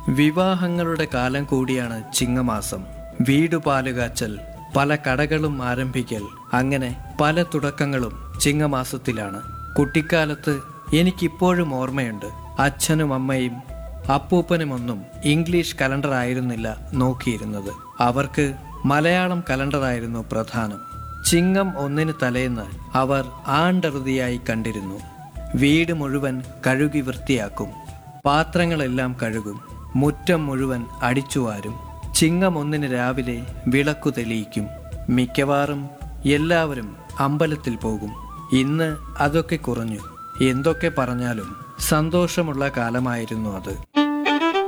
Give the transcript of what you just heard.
വിവാഹങ്ങളുടെ കാലം കൂടിയാണ് ചിങ്ങമാസം വീടുപാലുകാച്ചൽ പല കടകളും ആരംഭിക്കൽ അങ്ങനെ പല തുടക്കങ്ങളും ചിങ്ങമാസത്തിലാണ് കുട്ടിക്കാലത്ത് എനിക്കിപ്പോഴും ഓർമ്മയുണ്ട് അച്ഛനും അമ്മയും അപ്പൂപ്പനുമൊന്നും ഇംഗ്ലീഷ് കലണ്ടർ ആയിരുന്നില്ല നോക്കിയിരുന്നത് അവർക്ക് മലയാളം കലണ്ടറായിരുന്നു പ്രധാനം ചിങ്ങം ഒന്നിന് തലേന്ന് അവർ ആണ്ടറുതിയായി കണ്ടിരുന്നു വീട് മുഴുവൻ കഴുകി വൃത്തിയാക്കും പാത്രങ്ങളെല്ലാം കഴുകും മുറ്റം മുഴുവൻ അടിച്ചുവാരും ചിങ്ങം ഒന്നിന് രാവിലെ വിളക്കു തെളിയിക്കും മിക്കവാറും എല്ലാവരും അമ്പലത്തിൽ പോകും ഇന്ന് അതൊക്കെ കുറഞ്ഞു എന്തൊക്കെ പറഞ്ഞാലും സന്തോഷമുള്ള കാലമായിരുന്നു അത്